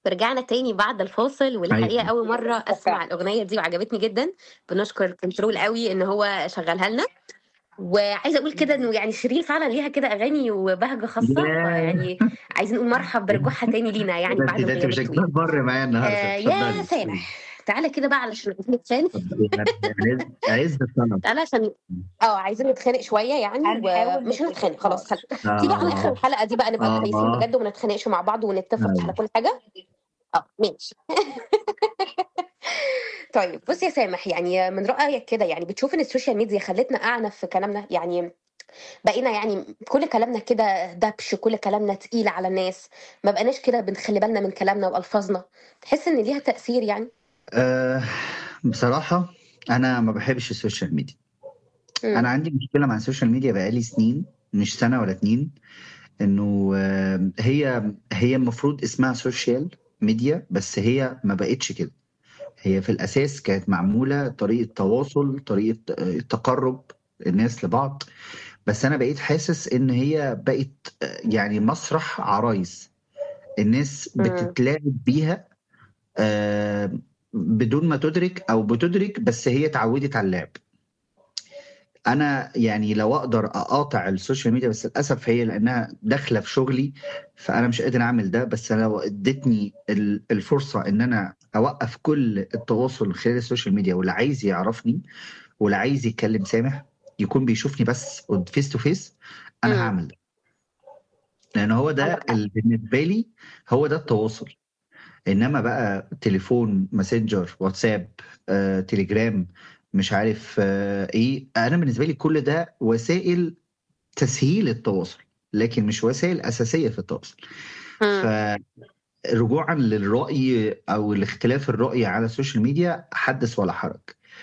ورجعنا تاني بعد الفاصل والحقيقة أيوه. أول مرة أسمع الأغنية دي وعجبتني جدا بنشكر كنترول قوي إن هو شغلها لنا وعايزة أقول كده إنه يعني شيرين فعلا ليها كده أغاني وبهجة خاصة ياه! يعني عايزين نقول مرحب برجوعها تاني لينا يعني ده انت بعد ده انت الغياب مش الطويل هتجيب بر معايا آه النهارده يا اتفضلي سامح تعالى كده بقى علشان عايزين نتخانق عايز عايز الطلب تعالى عشان اه عايزين نتخانق شوية يعني هنحاول ومش نتفق هنتخانق خلاص خل... آه. تيجي على آخر الحلقة دي بقى نبقى آه. كويسين بجد وما نتخانقش مع بعض ونتفق أيوه. على كل حاجة اه ماشي طيب بص يا سامح يعني من رأيك كده يعني بتشوف ان السوشيال ميديا خلتنا أعنف في كلامنا يعني بقينا يعني كل كلامنا كده دبش كل كلامنا تقيل على الناس ما بقناش كده بنخلي بالنا من كلامنا وألفاظنا تحس ان ليها تأثير يعني آه بصراحة أنا ما بحبش السوشيال ميديا مم. أنا عندي مشكلة مع السوشيال ميديا بقالي سنين مش سنة ولا اتنين إنه آه هي هي المفروض اسمها سوشيال ميديا بس هي ما بقتش كده هي في الأساس كانت معمولة طريقة تواصل طريقة آه، تقرب الناس لبعض بس أنا بقيت حاسس إن هي بقت آه، يعني مسرح عرايس الناس مم. بتتلاعب بيها آه، بدون ما تدرك او بتدرك بس هي اتعودت على اللعب انا يعني لو اقدر اقاطع السوشيال ميديا بس للاسف هي لانها داخله في شغلي فانا مش قادر اعمل ده بس لو ادتني ال- الفرصه ان انا اوقف كل التواصل خلال السوشيال ميديا واللي عايز يعرفني واللي عايز يتكلم سامح يكون بيشوفني بس فيس تو فيس انا مم. هعمل ده لان هو ده عندك حق ال- بالنسبه لي هو ده التواصل انما بقى تليفون ماسنجر واتساب آه، تليجرام مش عارف آه، ايه انا بالنسبه لي كل ده وسائل تسهيل التواصل لكن مش وسائل اساسيه في التواصل مم. فرجوعا للراي او الاختلاف الراي على السوشيال ميديا حدث ولا حرج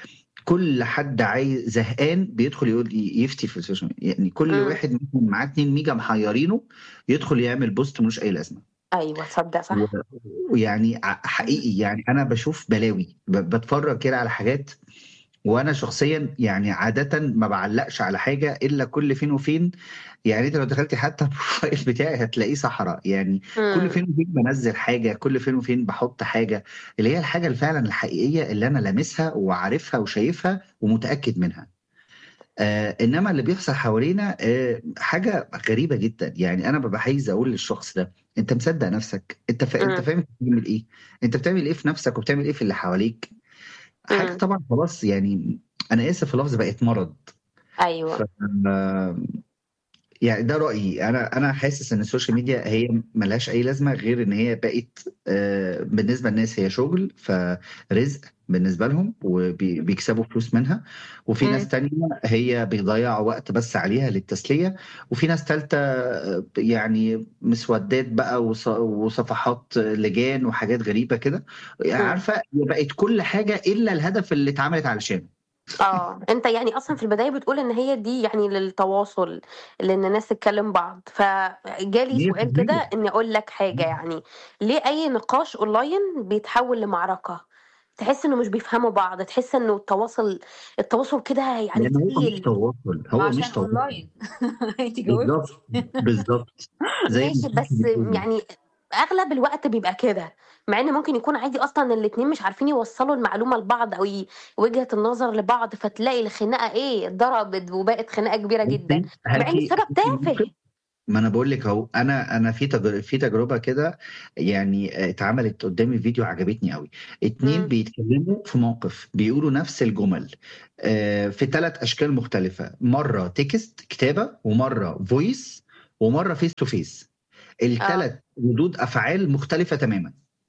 كل حد عايز زهقان بيدخل يقول يفتي في السوشيال ميديا يعني كل مم. واحد مثلا معاه 2 ميجا محيرينه يدخل يعمل بوست ملوش اي لازمه ايوه تصدق صح و- ويعني ع- حقيقي يعني انا بشوف بلاوي ب- بتفرج كده على حاجات وانا شخصيا يعني عاده ما بعلقش على حاجه الا كل فين وفين يعني انت لو دخلتي حتى البروفايل بتاعي هتلاقيه صحراء يعني كل مم. فين وفين بنزل حاجه كل فين وفين بحط حاجه اللي هي الحاجه اللي فعلا الحقيقيه اللي انا لامسها وعارفها وشايفها ومتاكد منها آه انما اللي بيحصل حوالينا آه حاجه غريبه جدا يعني انا ببقى عايز اقول للشخص ده انت مصدق نفسك انت فا... انت مم. فاهم انت بتعمل ايه انت بتعمل ايه في نفسك وبتعمل ايه في اللي حواليك حاجه مم. طبعا خلاص يعني انا اسف في اللفظ بقت مرض ف... ايوه آه، يعني ده رأيي انا انا حاسس ان السوشيال ميديا هي ملهاش اي لازمه غير ان هي بقت آه، بالنسبه للناس هي شغل فرزق بالنسبه لهم وبيكسبوا فلوس منها وفي ناس مم. تانية هي بيضيعوا وقت بس عليها للتسليه وفي ناس تالتة آه، يعني مسودات بقى وص- وصفحات لجان وحاجات غريبه كده يعني مم. عارفه هي بقت كل حاجه الا الهدف اللي اتعملت علشانه اه انت يعني اصلا في البدايه بتقول ان هي دي يعني للتواصل لان الناس تتكلم بعض فجالي سؤال 100% كده اني اقول لك حاجه يعني ليه اي نقاش اونلاين بيتحول لمعركه تحس انه مش بيفهموا بعض تحس انه التواصل التواصل كده يعني لان هو مش تقيل تواصل ما هو مش عشان تواصل اونلاين انت جاوبتي بالظبط بالظبط زي ما ماشي انت بس بتقولي يعني اغلب الوقت بيبقى كده مع ان ممكن يكون عادي اصلا الاتنين مش عارفين يوصلوا المعلومه لبعض او ي- وجهه النظر لبعض فتلاقي الخناقه ايه ضربت وبقت خناقه كبيره جدا بصي مع ان هاتي السبب هاتي تافه موقف ما انا بقول لك اهو انا انا في تجربه في تجربه كده يعني اتعملت قدامي فيديو عجبتني قوي اتنين امم بيتكلموا في موقف بيقولوا نفس الجمل آه، في ثلاث اشكال مختلفه مره تكست كتابه ومره فويس ومره فيس تو فيس اه الثلاث ردود افعال مختلفه تماما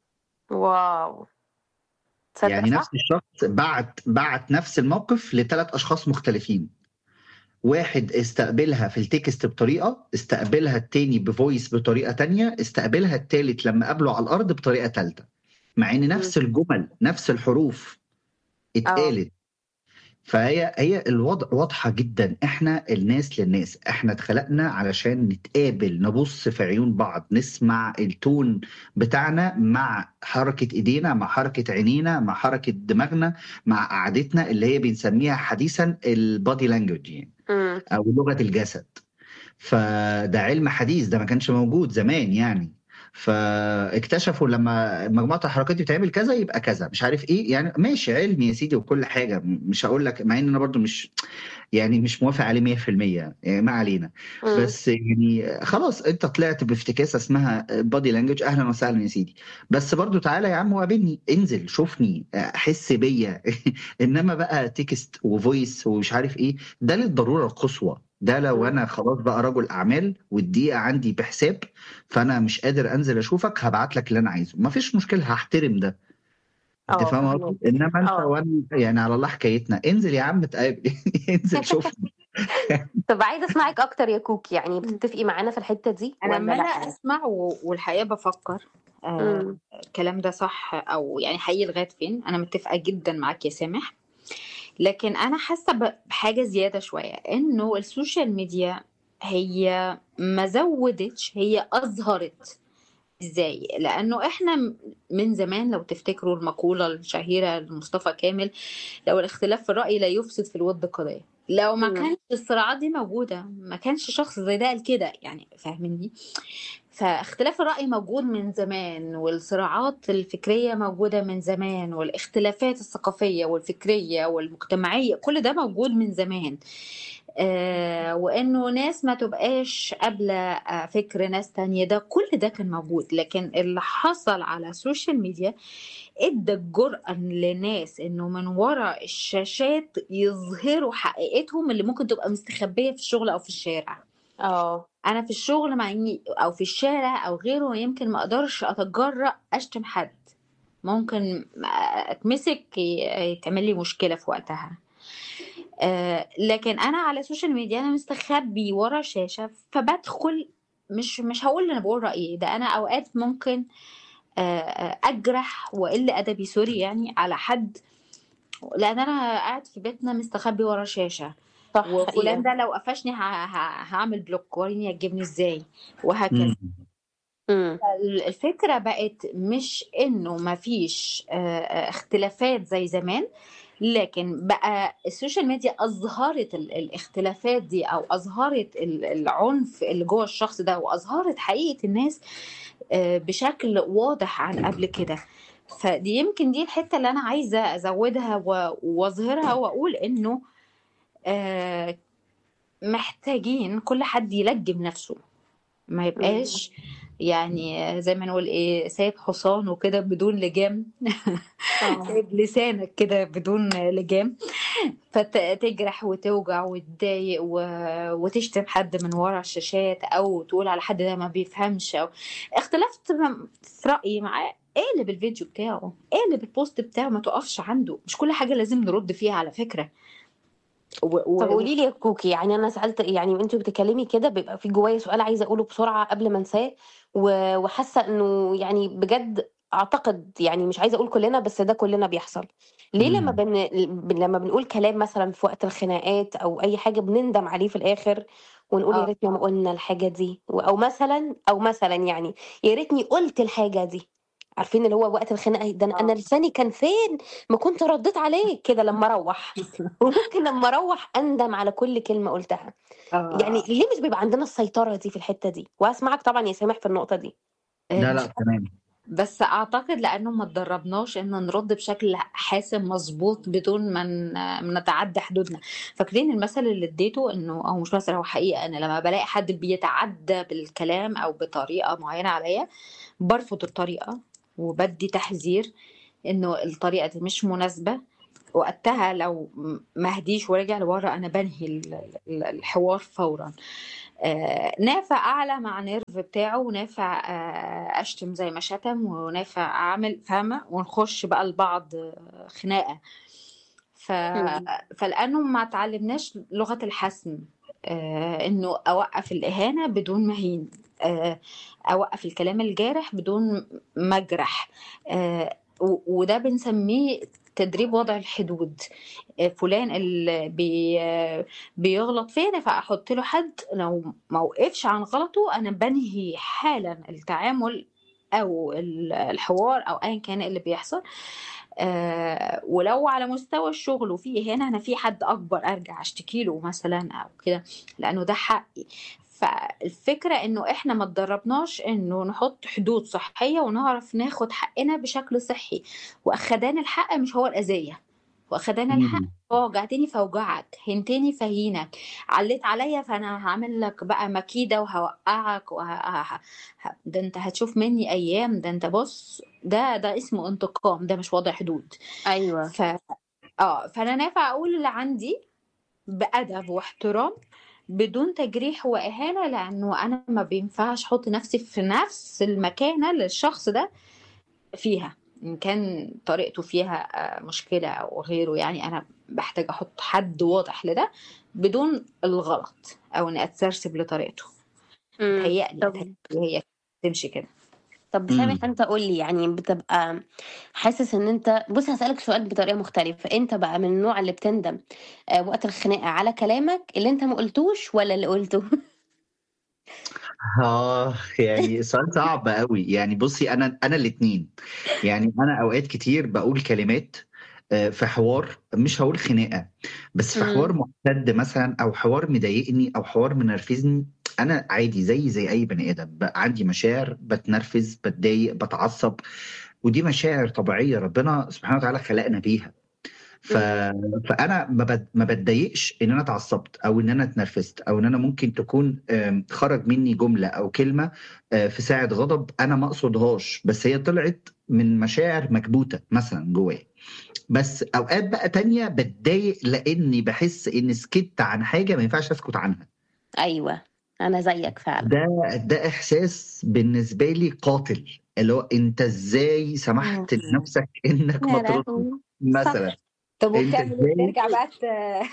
واو تصدق يعني نفس صح الشخص بعت بعت نفس الموقف لثلاث اشخاص مختلفين واحد استقبلها في التكست بطريقة استقبلها التاني بفويس بطريقة تانية استقبلها التالت لما قابله على الأرض بطريقة تالتة مع إن امم نفس الجمل نفس الحروف اه اتقالت فهي هي الوضع واضحة جدا احنا الناس للناس احنا اتخلقنا علشان نتقابل نبص في عيون بعض نسمع التون بتاعنا مع حركة ايدينا مع حركة عينينا مع حركة دماغنا مع قعدتنا اللي هي بنسميها حديثا البادي لانجوج يعني امم او لغة الجسد فده علم حديث ده ما كانش موجود زمان يعني فاكتشفوا لما مجموعه الحركات دي بتعمل كذا يبقى كذا مش عارف ايه يعني ماشي علمي يا سيدي وكل حاجه مش هقول لك مع ان انا برضو مش يعني مش موافق عليه 100% يعني ما علينا مم. بس يعني خلاص انت طلعت بافتكاسه اسمها بادي لانجوج اهلا وسهلا يا سيدي بس برضو تعالى يا عم وقابلني انزل شوفني حس بيا انما بقى تكست وفويس ومش عارف ايه ده للضروره القصوى ده لو مم. انا خلاص بقى رجل اعمال والدقيقه عندي بحساب فانا مش قادر انزل اشوفك هبعت لك اللي انا عايزه مفيش مشكله هحترم ده انت اه فاهم فهمك قصدي انما انت اه وانا يعني على الله حكايتنا انزل يا عم تقابل انزل شوفني طب عايزه اسمعك اكتر يا كوك يعني بتتفقي معانا في الحته دي انا ولا لما انا لا اسمع و- والحقيقه بفكر آه امم الكلام ده صح او يعني حقيقي لغايه فين انا متفقه جدا معاك يا سامح لكن انا حاسه ب- بحاجه زياده شويه انه السوشيال ميديا هي ما زودتش هي اظهرت ازاي لانه احنا م- من زمان لو تفتكروا المقوله الشهيره لمصطفى كامل لو الاختلاف في الراي لا يفسد في الود قضيه لو ما امم كانش الصراعات دي موجوده ما كانش شخص زي ده قال كده يعني فاهمني فاختلاف الرأي موجود من زمان والصراعات الفكرية موجودة من زمان والاختلافات الثقافية والفكرية والمجتمعية كل ده موجود من زمان آه وانه ناس ما تبقاش قابلة آه فكر ناس تانية ده كل ده كان موجود لكن اللي حصل على السوشيال ميديا ادى الجرأة لناس انه من وراء الشاشات يظهروا حقيقتهم اللي ممكن تبقى مستخبية في الشغل او في الشارع اه انا في الشغل مع اني او في الشارع او غيره يمكن ما اقدرش اتجرأ اشتم حد ممكن اتمسك ي- يتعمل لي مشكلة في وقتها آه، لكن انا على السوشيال ميديا انا مستخبي ورا شاشة فبدخل مش مش هقول انا بقول رأيي ده انا اوقات ممكن آه، آه، اجرح واقل ادبي سوري يعني على حد لان انا قاعد في بيتنا مستخبي ورا شاشة صح وفلان حقيقه ده لو قفشني ه- ه- هعمل بلوك وريني هتجيبني ازاي وهكذا مم. امم الفكرة بقت مش انه مفيش آه، آه، اختلافات زي زمان لكن بقى السوشيال ميديا اظهرت ال- الاختلافات دي او اظهرت ال- العنف اللي جوه الشخص ده واظهرت حقيقة الناس آه، بشكل واضح عن قبل كده فدي يمكن دي الحتة اللي انا عايزة ازودها و- واظهرها واقول انه آه، محتاجين كل حد يلجم نفسه ما امم يبقاش يعني زي ما نقول ايه سايب حصان وكده بدون لجام اه سايب لسانك كده بدون لجام فتجرح وتوجع وتضايق و... وتشتم حد من ورا الشاشات او تقول على حد ده ما بيفهمش او اختلفت م- في رأيي معاه اقلب الفيديو بتاعه اقلب البوست بتاعه ما تقفش عنده مش كل حاجة لازم نرد فيها على فكرة و... و... طب قولي لي يا كوكي يعني انا سالت يعني وانت بتتكلمي كده بيبقى في جوايا سؤال عايزه اقوله بسرعه قبل ما انساه و- وحاسه انه يعني بجد اعتقد يعني مش عايزه اقول كلنا بس ده كلنا بيحصل ليه لما مم. بن... بن- لما بنقول كلام مثلا في وقت الخناقات او اي حاجه بنندم عليه في الاخر ونقول يا اه ريتنا ما قلنا الحاجه دي و- او مثلا او مثلا يعني يا ريتني قلت الحاجه دي عارفين اللي هو وقت الخناقه ده انا أنا اه لساني كان فين ما كنت رديت عليك كده لما اروح وممكن لما اروح اندم على كل كلمه قلتها يعني اه ليه مش بيبقى عندنا السيطره دي في الحته دي واسمعك طبعا يا سامح في النقطه دي آه، لا مش لا تمام بس اعتقد لانه ما اتدربناش ان نرد بشكل حاسم مظبوط بدون ما ن- ما نتعدى حدودنا فاكرين المثل اللي اديته انه او مش مثل هو حقيقه انا لما بلاقي حد بيتعدى بالكلام او بطريقه معينه عليا برفض الطريقه وبدي تحذير انه الطريقه دي مش مناسبه وقتها لو ما هديش ورجع لورا انا بنهي ال- ال- الحوار فورا آه، نافع اعلى مع نيرف بتاعه ونافع آه، اشتم زي ما شتم ونافع اعمل فاهمه ونخش بقى لبعض آه، خناقه ف... مم. فلانه ما تعلمناش لغه الحسم آه، انه اوقف الاهانه بدون مهين آه، اوقف الكلام الجارح بدون مجرح آه، و- وده بنسميه تدريب وضع الحدود آه، فلان اللي بي آه، بيغلط فينا فاحط له حد لو ما وقفش عن غلطه انا بنهي حالا التعامل او ال- الحوار او ايا كان اللي بيحصل آه ولو على مستوى الشغل وفي هنا انا في حد اكبر ارجع اشتكي له مثلا او كده لانه ده حقي فالفكرة انه احنا ما اتدربناش انه نحط حدود صحية ونعرف ناخد حقنا بشكل صحي واخدان الحق مش هو الأذية واخدان الحق مم. هو وجعتني فوجعك هنتني فهينك عليت عليا فانا هعمل لك بقى مكيدة وهوقعك وه... ه- ه- ده انت هتشوف مني ايام ده انت بص ده ده اسمه انتقام ده مش وضع حدود ايوه ف اه فانا نافع اقول اللي عندي بأدب واحترام بدون تجريح وإهانة لأنه أنا ما بينفعش أحط نفسي في نفس المكانة للشخص ده فيها إن كان طريقته فيها آه، مشكلة أو غيره يعني أنا بحتاج أحط حد واضح لده بدون الغلط أو إني أتسرسب لطريقته مم. تهيألي طب تهيألي هي تمشي كده طب مم. سامح انت قول لي يعني بتبقى حاسس ان انت بص هسألك سؤال بطريقة مختلفة انت بقى من النوع اللي بتندم آه، وقت الخناقة على كلامك اللي انت ما قلتوش ولا اللي قلته اه يعني سؤال صعب قوي يعني بصي انا انا الاثنين يعني انا اوقات كتير بقول كلمات آه، في حوار مش هقول خناقه بس في حوار مم. محتد مثلا او حوار مضايقني او حوار منرفزني انا عادي زي زي اي بني ادم بقى عندي مشاعر بتنرفز بتضايق بتعصب ودي مشاعر طبيعيه ربنا سبحانه وتعالى خلقنا بيها ف... مم. فانا ما بد... ما بتضايقش ان انا اتعصبت او ان انا اتنرفزت او ان انا ممكن تكون آم، خرج مني جمله او كلمه آه، في ساعه غضب انا ما اقصدهاش بس هي طلعت من مشاعر مكبوته مثلا جوايا بس اوقات بقى تانية بتضايق لاني بحس ان سكت عن حاجه ما ينفعش اسكت عنها ايوه انا زيك فعلا ده ده احساس بالنسبه لي قاتل اللي هو انت ازاي سمحت مم. لنفسك انك ما يا ترد لهوي مثلا صح طب انت وبتعمل ايه ازاي بترجع بقى ت...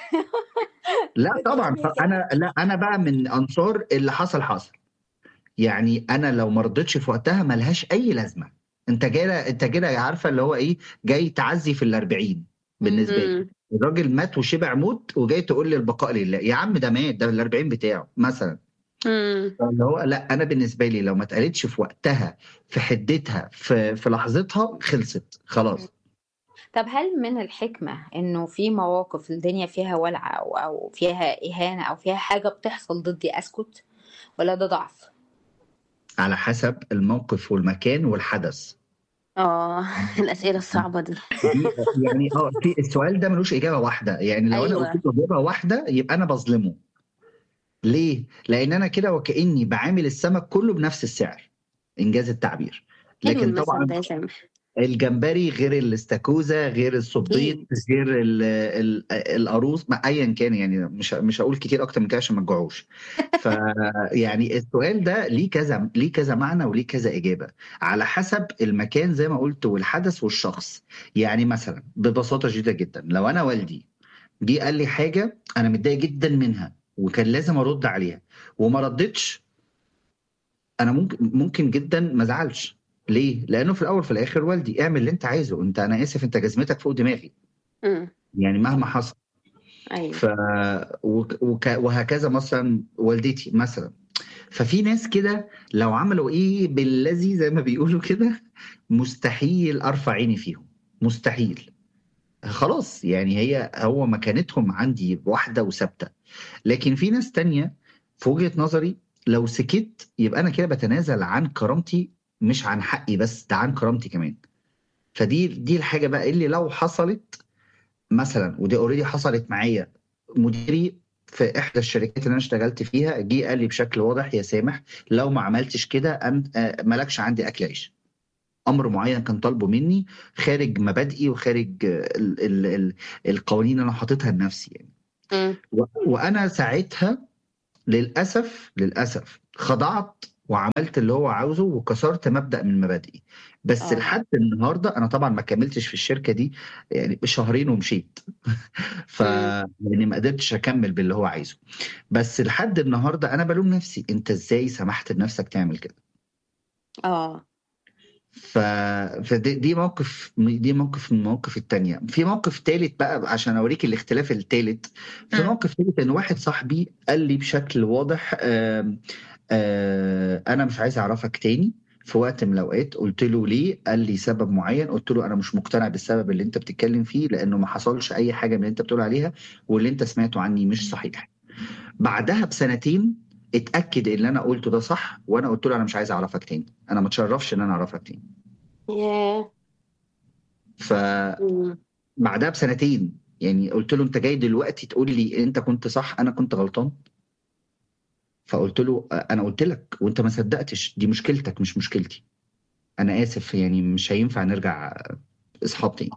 لا طبعا بتواجه كده انا لا انا بقى من انصار اللي حصل حصل يعني انا لو ما رضيتش في وقتها ملهاش اي لازمه انت جاي انت كده عارفه اللي هو ايه جاي تعزي في الأربعين بالنسبه لي مم. الراجل مات وشبع موت وجاي تقول لي البقاء لله يا عم ده مات ده الأربعين بتاعه مثلا مم. اللي هو لا انا بالنسبه لي لو ما اتقالتش في وقتها في حدتها في في لحظتها خلصت خلاص طب هل من الحكمة إنه في مواقف الدنيا فيها ولع أو أو فيها إهانة أو فيها حاجة بتحصل ضدي أسكت ولا ده ضعف؟ على حسب الموقف والمكان والحدث اه الأسئلة الصعبة دي دي يعني اه في السؤال ده ملوش اجابه واحده يعني لو انا ايوه قلت له اجابه واحده يبقى انا بظلمه ليه؟ لان انا كده وكاني بعامل السمك كله بنفس السعر انجاز التعبير حلو لكن المثل طبعا ده يا سامح الجمبري غير الاستاكوزا غير الصبيط اكيد غير ال ال القاروص ما ايا كان يعني مش مش هقول كتير اكتر من كده عشان ما تجوعوش ف يعني السؤال ده ليه كذا ليه كذا معنى وليه كذا اجابه على حسب المكان زي ما قلت والحدث والشخص يعني مثلا ببساطه شديده جدا لو انا والدي جه قال لي حاجه انا متضايق جدا منها وكان لازم ارد عليها وما ردتش انا ممكن ممكن جدا ما ازعلش ليه؟ لانه في الاول في الاخر والدي اعمل اللي انت عايزه انت انا اسف انت جزمتك فوق دماغي مم. يعني مهما حصل ايوه ف وك... وك... وهكذا مثلا والدتي مثلا ففي ناس كده لو عملوا ايه بالذي زي ما بيقولوا كده مستحيل ارفع عيني فيهم مستحيل خلاص يعني هي هو مكانتهم عندي واحده وثابته لكن في ناس تانية في وجهة نظري لو سكت يبقى انا كده بتنازل عن كرامتي مش عن حقي بس ده عن كرامتي كمان فدي دي الحاجه بقى اللي لو حصلت مثلا ودي اوريدي حصلت معايا مديري في احدى الشركات اللي انا اشتغلت فيها جه قال لي بشكل واضح يا سامح لو ما عملتش كده انت آه، مالكش عندي اكل عيش امر معين كان طالبه مني خارج مبادئي وخارج آه، ال ال ال القوانين اللي انا حاططها لنفسي يعني مم. و- وانا ساعتها للاسف للاسف خضعت وعملت اللي هو عاوزه وكسرت مبدأ من مبادئي بس اه لحد النهارده انا طبعا ما كملتش في الشركه دي يعني شهرين ومشيت ف مم. يعني ما قدرتش اكمل باللي هو عايزه بس لحد النهارده انا بلوم نفسي انت ازاي سمحت لنفسك تعمل كده اه ف... فدي دي موقف دي موقف من المواقف التانية في موقف تالت بقى عشان اوريك الاختلاف التالت في مم. موقف تالت ان واحد صاحبي قال لي بشكل واضح آم آه انا مش عايز اعرفك تاني في وقت من الاوقات قلت له ليه قال لي سبب معين قلت له انا مش مقتنع بالسبب اللي انت بتتكلم فيه لانه ما حصلش اي حاجه من اللي انت بتقول عليها واللي انت سمعته عني مش صحيح بعدها بسنتين اتاكد ان اللي انا قلته ده صح وانا قلت له انا مش عايز اعرفك تاني انا ما اتشرفش ان انا اعرفك تاني ياه فبعدها مم. بسنتين يعني قلت له انت جاي دلوقتي تقول لي انت كنت صح انا كنت غلطان فقلت له انا قلت لك وانت ما صدقتش دي مشكلتك مش مشكلتي انا اسف يعني مش هينفع نرجع اصحاب تاني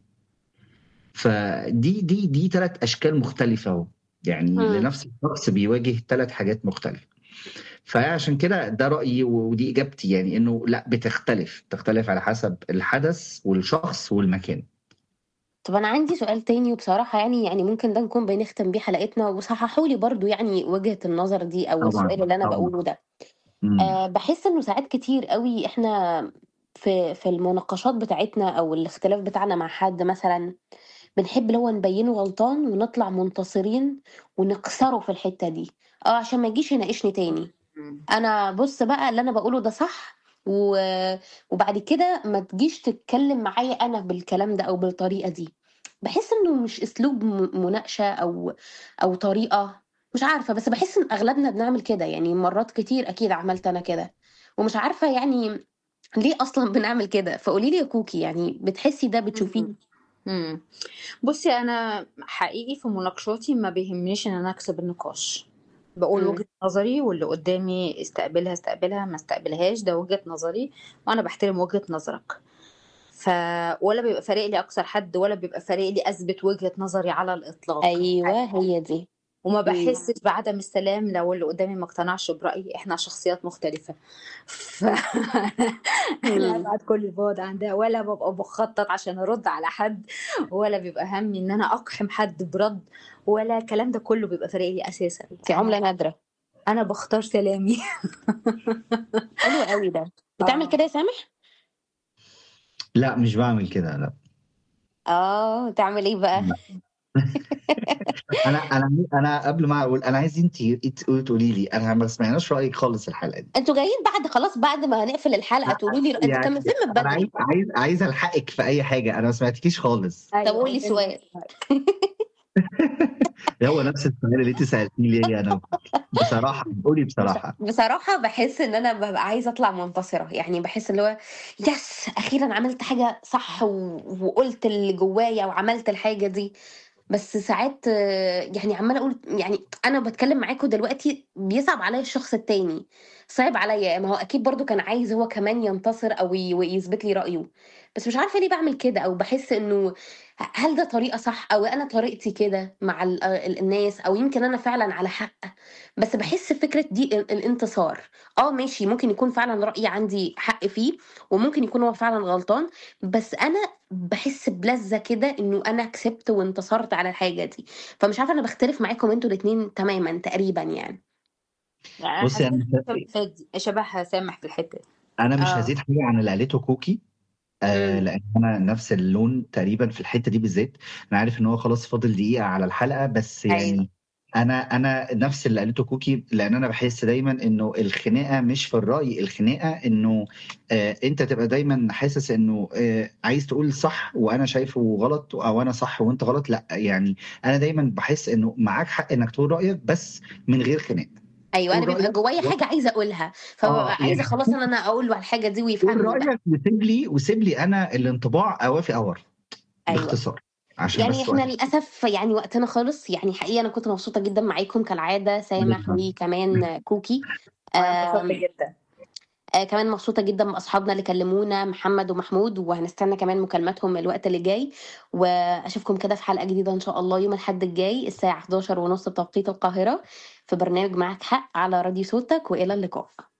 فدي دي دي ثلاث اشكال مختلفه اهو يعني مم. لنفس الشخص بيواجه ثلاث حاجات مختلفه فعشان كده ده رايي ودي اجابتي يعني انه لا بتختلف تختلف على حسب الحدث والشخص والمكان طب انا عندي سؤال تاني وبصراحة يعني يعني ممكن ده نكون بنختم بيه حلقتنا وصححوا لي برضو يعني وجهة النظر دي او طبعا السؤال اللي انا طبعا بقوله ده مم. أه بحس انه ساعات كتير قوي احنا في في المناقشات بتاعتنا او الاختلاف بتاعنا مع حد مثلا بنحب اللي هو نبينه غلطان ونطلع منتصرين ونكسره في الحتة دي اه عشان ما يجيش يناقشني تاني مم. انا بص بقى اللي انا بقوله ده صح و... وبعد كده ما تجيش تتكلم معايا انا بالكلام ده او بالطريقة دي بحس انه مش اسلوب م- مناقشة او او طريقة مش عارفة بس بحس ان اغلبنا بنعمل كده يعني مرات كتير اكيد عملت انا كده ومش عارفة يعني ليه اصلا بنعمل كده فقولي لي يا كوكي يعني بتحسي ده بتشوفيه مم. مم. بصي انا حقيقي في مناقشاتي ما بيهمنيش ان انا اكسب النقاش بقول امم وجهة نظري واللي قدامي استقبلها استقبلها ما استقبلهاش ده وجهة نظري وانا بحترم وجهة نظرك ف ولا بيبقى فارق لي اكثر حد ولا بيبقى فارق لي اثبت وجهة نظري على الاطلاق ايوه هي دي وما امم بحسش بعدم السلام لو اللي قدامي ما اقتنعش برأيي احنا شخصيات مختلفة ف انا امم ابعد كل البعد عن ده ولا ببقى بخطط عشان ارد على حد ولا بيبقى همي ان انا اقحم حد برد ولا الكلام ده كله بيبقى فارق لي اساسا دي عملة انا نادرة انا بختار سلامي حلو قوي ده بتعمل اه كده يا سامح لا مش بعمل كده لا اه تعمل ايه بقى لا انا انا انا قبل ما اقول انا عايز انت تقولي لي انا ما سمعناش رايك خالص الحلقه دي انتوا جايين بعد خلاص بعد ما هنقفل الحلقة تقولوا لي انتوا يعني كان فيلم من انا عايز بدري عايز عايز الحقك في اي حاجه انا ما سمعتكيش خالص طب ايوه قولي قولي سؤال هو نفس السؤال اللي انت سالتني ليه انا بصراحه قولي بصراحه بصراحة بحس ان انا ببقى عايزة اطلع منتصرة يعني بحس اللي هو يس اخيرا عملت حاجة صح و... وقلت اللي جوايا وعملت الحاجة دي بس ساعات آه، يعني عمالة اقول يعني انا بتكلم معاكم دلوقتي بيصعب عليا الشخص التاني صعب عليا ما هو اكيد برضو كان عايز هو كمان ينتصر او ي- ويثبت لي رأيه بس مش عارفة ليه بعمل كده او بحس انه هل ده طريقة صح او انا طريقتي كده مع ال- ال- الناس او يمكن انا فعلا على حق بس بحس فكرة دي ال- الانتصار اه ماشي ممكن يكون فعلا رأيي عندي حق فيه وممكن يكون هو فعلا غلطان بس انا بحس بلذة كده انه انا كسبت وانتصرت على الحاجة دي فمش عارفة انا بختلف معاكم انتوا الاتنين تماما تقريبا يعني يعني انا بصي حسيت انا شبه شبه سامح في الحته دي انا مش اه هزيد حاجه عن اللي قالته كوكي آه امم لان انا نفس اللون تقريبا في الحته دي بالذات انا عارف ان هو خلاص فاضل دقيقه على الحلقه بس ايوه يعني انا انا نفس اللي قالته كوكي لان انا بحس دايما انه الخناقه مش في الراي الخناقه انه آه انت تبقى دايما حاسس انه آه عايز تقول صح وانا شايفه غلط او انا صح وانت غلط لا يعني انا دايما بحس انه معاك حق انك تقول رايك بس من غير خناق ايوه انا قول بيبقى رايك جوايا و... حاجة عايزة اقولها اه فببقى يعني عايزة خلاص ان انا اقول له على الحاجة دي قول ويفهمني بقى رايك وسيب لي وسيب لي انا الانطباع اوافق او ارفض ايوه باختصار عشان يعني بس احنا وقت للاسف يعني وقتنا خلص يعني حقيقة انا كنت مبسوطة جدا معاكم كالعادة سامح جدا وكمان كوكي وانا انبسطت آم، جدا آه كمان مبسوطة جدا بأصحابنا اللي كلمونا محمد ومحمود وهنستنى كمان مكالماتهم الوقت اللي جاي وأشوفكم كده في حلقة جديدة إن شاء الله يوم الأحد الجاي الساعة 11 ونص بتوقيت القاهرة في برنامج معك حق على راديو صوتك وإلى اللقاء